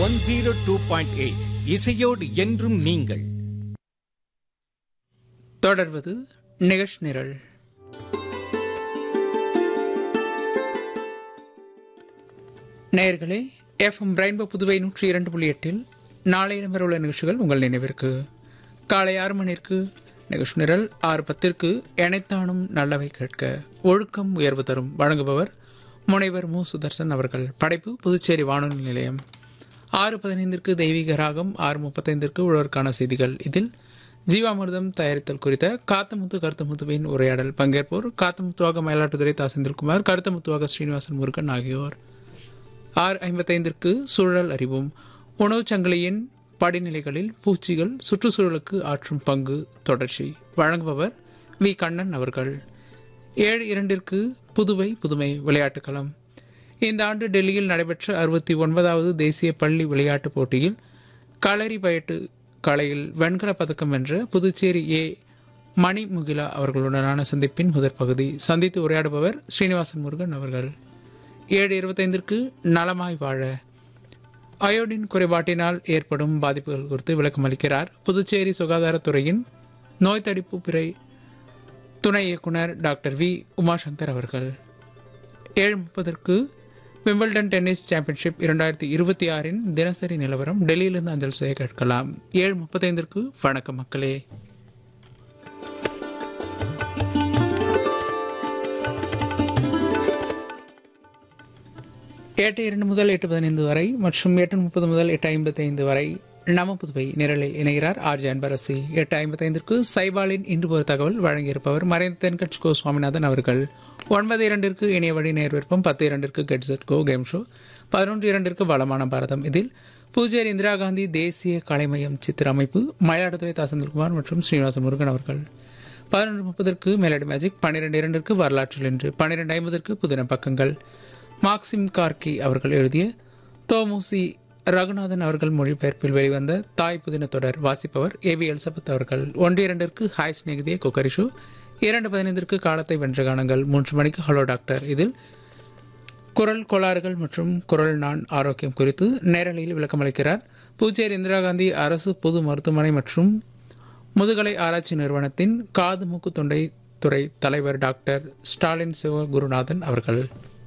one zero two point eight இசையோடு என்றும் நீங்கள் தொடர்வது நிகழ்ச்சி நிரல் நேயர்களே எஃப்எம் ரெயின்போ புதுவை நூற்றி இரண்டு புள்ளி எட்டில் நாளை இடம்பெறவுள்ள நிகழ்ச்சிகள் உங்கள் நினைவிற்கு காலை ஆறு மணிக்கு நிகழ்ச்சி நிரல் ஆறு பத்திற்கு எனைத்தானும் நல்லவை கேட்க ஒழுக்கம் உயர்வு தரும் வழங்குபவர் முனைவர் மு சுதர்சன் அவர்கள் படைப்பு புதுச்சேரி வானொலி நிலையம் ஆறு பதினைந்திற்கு தெய்வீக ராகம் ஆறு முப்பத்தைந்திற்கு உழவருக்கான செய்திகள் இதில் ஜீவாமிர்தம் தயாரித்தல் குறித்த காத்தமுத்து கருத்தமுத்துவின் உரையாடல் பங்கேற்போர் காத்தமுத்துவாக மயிலாட்டுத்துறை தா செந்தில்குமார் கருத்தமுத்துவாக ஸ்ரீனிவாசன் முருகன் ஆகியோர் ஆறு ஐம்பத்தைந்திற்கு சூழல் அறிவும் உணவுச் சங்கிலியின் படிநிலைகளில் பூச்சிகள் சுற்றுச்சூழலுக்கு ஆற்றும் பங்கு தொடர்ச்சி வழங்குபவர் வி கண்ணன் அவர்கள் ஏழு இரண்டிற்கு புதுவை புதுமை விளையாட்டுக்களம் இந்த ஆண்டு டெல்லியில் நடைபெற்ற அறுபத்தி ஒன்பதாவது தேசிய பள்ளி விளையாட்டுப் போட்டியில் களரி பயட்டு கலையில் வெண்கலப் பதக்கம் வென்ற புதுச்சேரி ஏ மணிமுகிலா அவர்களுடனான சந்திப்பின் முதற் பகுதி சந்தித்து உரையாடுபவர் ஸ்ரீனிவாசன் முருகன் அவர்கள் ஏழு இருபத்தைந்திற்கு நலமாய் வாழ அயோடின் குறைபாட்டினால் ஏற்படும் பாதிப்புகள் குறித்து விளக்கம் அளிக்கிறார் புதுச்சேரி சுகாதாரத்துறையின் நோய் தடுப்பு பிறை துணை இயக்குனர் டாக்டர் வி உமாசங்கர் அவர்கள் ஏழு முப்பதற்கு விம்பிள்டன் டென்னிஸ் சாம்பியன்ஷிப் இரண்டாயிரத்தி இருபத்தி ஆறின் தினசரி நிலவரம் டெல்லியிலிருந்து அஞ்சல் செய்ய கேட்கலாம் ஏழு முப்பத்தைந்திற்கு வணக்கம் மக்களே எட்டு இரண்டு முதல் எட்டு பதினைந்து வரை மற்றும் எட்டு முப்பது முதல் எட்டு ஐம்பத்தி ஐந்து வரை நம புதுவை நிரலில் இணைகிறார் ஆர் ஜான்பரசி எட்டு ஐம்பத்தைந்திற்கு சைபாலின் இன்று ஒரு தகவல் வழங்கியிருப்பவர் மறைந்த தென்கட்சி கோ சுவாமிநாதன் அவர்கள் ஒன்பது இரண்டிற்கு இணைய வழி நேர் விருப்பம் பத்து இரண்டிற்கு கெட்ஸெட் கோ கேம் ஷோ பதினொன்று இரண்டிற்கு வளமான பாரதம் இதில் பூஜ்யர் இந்திரா காந்தி தேசிய கலைமயம் சித்திர அமைப்பு மயிலாடுதுறை தாசந்தல்குமார் மற்றும் ஸ்ரீனிவாச முருகன் அவர்கள் பதினொன்று முப்பதற்கு மேலடி மேஜிக் பன்னிரண்டு இரண்டிற்கு வரலாற்றில் இன்று பன்னிரண்டு ஐம்பதற்கு புதின பக்கங்கள் மார்க்சிம் கார்கி அவர்கள் எழுதிய தோமுசி ரகுநாதன் அவர்கள் மொழிபெயர்ப்பில் வெளிவந்த தாய் புதின தொடர் வாசிப்பவர் ஏ வி எலிசபெத் அவர்கள் ஒன்று இரண்டிற்கு ஹாய் ஸ்நேகிதிய கொக்கரிஷு இரண்டு பதினைந்திற்கு காலத்தை வென்ற கானங்கள் மூன்று மணிக்கு ஹலோ டாக்டர் இதில் குரல் கோளாறுகள் மற்றும் குரல் நான் ஆரோக்கியம் குறித்து நேரலையில் விளக்கமளிக்கிறார் புதுச்சேரி இந்திரா காந்தி அரசு பொது மருத்துவமனை மற்றும் முதுகலை ஆராய்ச்சி நிறுவனத்தின் காது மூக்கு தொண்டை துறை தலைவர் டாக்டர் ஸ்டாலின் சிவகுருநாதன் அவர்கள்